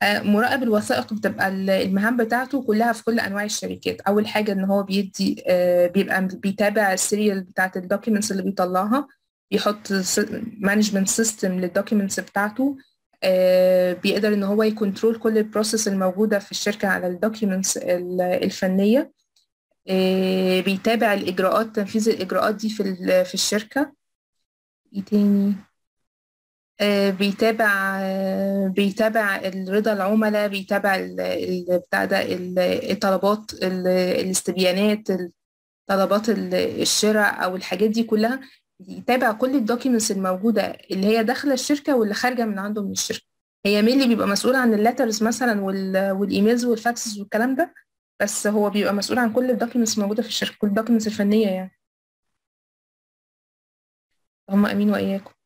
آه، مراقب الوثائق بتبقى ال- المهام بتاعته كلها في كل انواع الشركات اول حاجه ان هو بيدي آه، بيبقى بيتابع السيريال بتاعت الدوكيومنتس اللي بيطلعها بيحط مانجمنت سيستم للدوكيومنتس بتاعته آه، بيقدر ان هو يكنترول كل البروسيس الموجوده في الشركه على الدوكيومنتس الفنيه آه، بيتابع الاجراءات تنفيذ الاجراءات دي في ال- في الشركه ايه تاني آه، بيتابع آه، بيتابع رضا العملاء بيتابع ال- ال- بتاع ده ال- الطلبات ال- الاستبيانات طلبات ال- الشراء او الحاجات دي كلها يتابع كل الدوكيومنتس الموجوده اللي هي داخله الشركه واللي خارجه من عنده من الشركه هي مين اللي بيبقى مسؤول عن الليترز مثلا وال- والايميلز والفاكسز والكلام ده بس هو بيبقى مسؤول عن كل الدوكيومنتس الموجوده في الشركه كل الدوكيومنتس الفنيه يعني هم امين واياكم